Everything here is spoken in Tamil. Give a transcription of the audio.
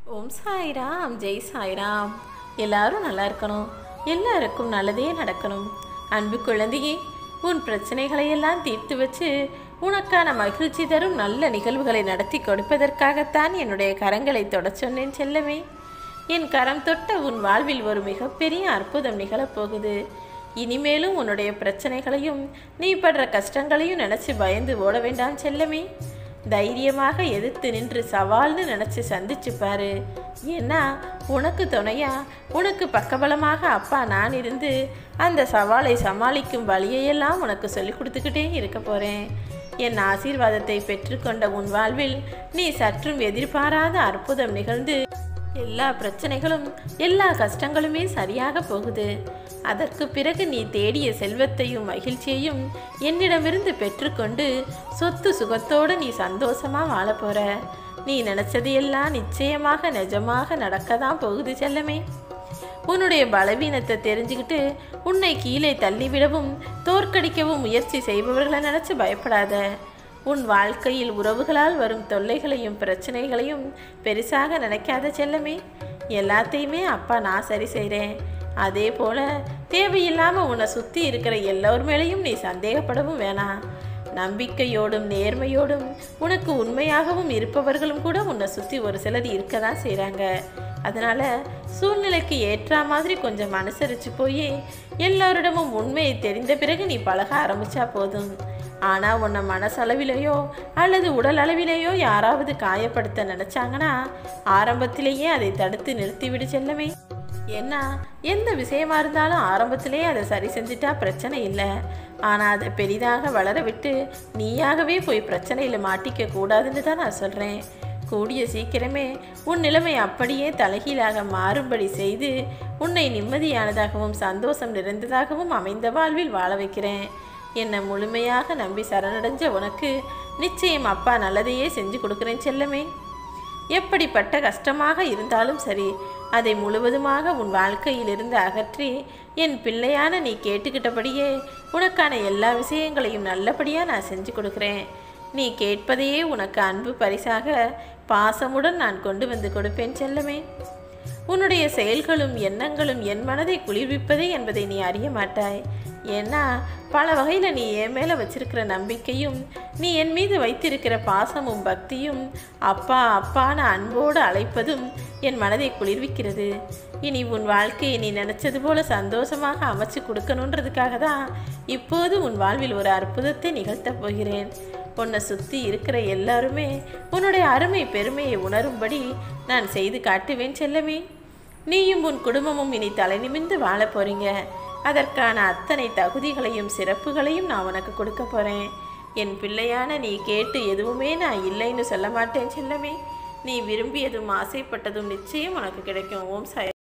ஓம் சாய்ராம் ஜெய் சாய்ராம் எல்லாரும் நல்லா இருக்கணும் எல்லாருக்கும் நல்லதே நடக்கணும் அன்பு குழந்தையே உன் பிரச்சனைகளை எல்லாம் தீர்த்து வச்சு உனக்கான மகிழ்ச்சி தரும் நல்ல நிகழ்வுகளை நடத்தி கொடுப்பதற்காகத்தான் என்னுடைய கரங்களை தொடச் சொன்னேன் செல்லமே என் கரம் தொட்ட உன் வாழ்வில் ஒரு மிகப்பெரிய அற்புதம் நிகழப்போகுது இனிமேலும் உன்னுடைய பிரச்சனைகளையும் நீ படுற கஷ்டங்களையும் நினச்சி பயந்து ஓட வேண்டாம் செல்லமே தைரியமாக எதிர்த்து நின்று சவால்னு நினச்சி சந்திச்சு பாரு ஏன்னா உனக்கு துணையா உனக்கு பக்கபலமாக அப்பா நான் இருந்து அந்த சவாலை சமாளிக்கும் வழியையெல்லாம் உனக்கு சொல்லி கொடுத்துக்கிட்டே இருக்க போகிறேன் என் ஆசீர்வாதத்தை பெற்றுக்கொண்ட உன் வாழ்வில் நீ சற்றும் எதிர்பாராத அற்புதம் நிகழ்ந்து எல்லா பிரச்சனைகளும் எல்லா கஷ்டங்களுமே சரியாக போகுது அதற்கு பிறகு நீ தேடிய செல்வத்தையும் மகிழ்ச்சியையும் என்னிடமிருந்து பெற்றுக்கொண்டு சொத்து சுகத்தோடு நீ சந்தோஷமா வாழ போற நீ நினைச்சது எல்லாம் நிச்சயமாக நிஜமாக நடக்க தான் போகுது செல்லமே உன்னுடைய பலவீனத்தை தெரிஞ்சுக்கிட்டு உன்னை கீழே தள்ளிவிடவும் தோற்கடிக்கவும் முயற்சி செய்பவர்களை நினைச்சு பயப்படாத உன் வாழ்க்கையில் உறவுகளால் வரும் தொல்லைகளையும் பிரச்சனைகளையும் பெருசாக நினைக்காத செல்லமே எல்லாத்தையுமே அப்பா நான் சரி செய்கிறேன் அதே போல் தேவையில்லாமல் உன்னை சுற்றி இருக்கிற எல்லோர் மேலேயும் நீ சந்தேகப்படவும் வேணாம் நம்பிக்கையோடும் நேர்மையோடும் உனக்கு உண்மையாகவும் இருப்பவர்களும் கூட உன்னை சுற்றி ஒரு சிலர் இருக்க தான் செய்கிறாங்க அதனால் சூழ்நிலைக்கு ஏற்ற மாதிரி கொஞ்சம் அனுசரித்து போய் எல்லோரிடமும் உண்மையை தெரிந்த பிறகு நீ பழக ஆரம்பித்தா போதும் ஆனால் உன்னை மனசளவிலேயோ அல்லது உடல் அளவிலேயோ யாராவது காயப்படுத்த நினச்சாங்கன்னா ஆரம்பத்திலேயே அதை தடுத்து நிறுத்திவிடு செல்லமே ஏன்னா எந்த விஷயமா இருந்தாலும் ஆரம்பத்திலே அதை சரி செஞ்சுட்டா பிரச்சனை இல்லை ஆனால் அதை பெரிதாக வளர விட்டு நீயாகவே போய் பிரச்சனையில் மாட்டிக்க கூடாதுன்னு தான் நான் சொல்கிறேன் கூடிய சீக்கிரமே உன் நிலைமை அப்படியே தலைகீழாக மாறும்படி செய்து உன்னை நிம்மதியானதாகவும் சந்தோஷம் நிறைந்ததாகவும் அமைந்த வாழ்வில் வாழ வைக்கிறேன் என்னை முழுமையாக நம்பி சரணடைஞ்ச உனக்கு நிச்சயம் அப்பா நல்லதையே செஞ்சு கொடுக்குறேன் செல்லமே எப்படிப்பட்ட கஷ்டமாக இருந்தாலும் சரி அதை முழுவதுமாக உன் வாழ்க்கையிலிருந்து அகற்றி என் பிள்ளையான நீ கேட்டுக்கிட்டபடியே உனக்கான எல்லா விஷயங்களையும் நல்லபடியாக நான் செஞ்சு கொடுக்குறேன் நீ கேட்பதையே உனக்கு அன்பு பரிசாக பாசமுடன் நான் கொண்டு வந்து கொடுப்பேன் செல்லமே உன்னுடைய செயல்களும் எண்ணங்களும் என் மனதை குளிர்விப்பதே என்பதை நீ அறிய மாட்டாய் ஏன்னா பல வகையில் நீ என் மேலே வச்சிருக்கிற நம்பிக்கையும் நீ என் மீது வைத்திருக்கிற பாசமும் பக்தியும் அப்பா அப்பான அன்போடு அழைப்பதும் என் மனதை குளிர்விக்கிறது இனி உன் வாழ்க்கையை நீ நினச்சது போல சந்தோஷமாக அமைச்சு கொடுக்கணுன்றதுக்காக தான் இப்போது உன் வாழ்வில் ஒரு அற்புதத்தை நிகழ்த்தப் போகிறேன் உன்னை சுற்றி இருக்கிற எல்லாருமே உன்னுடைய அருமை பெருமையை உணரும்படி நான் செய்து காட்டுவேன் செல்லமே நீயும் உன் குடும்பமும் இனி தலை நிமிர்ந்து வாழ போறீங்க அதற்கான அத்தனை தகுதிகளையும் சிறப்புகளையும் நான் உனக்கு கொடுக்க போகிறேன் என் பிள்ளையான நீ கேட்டு எதுவுமே நான் இல்லைன்னு சொல்ல மாட்டேன் செல்லமே நீ விரும்பியதும் ஆசைப்பட்டதும் நிச்சயம் உனக்கு கிடைக்கும் ஓம் சாய்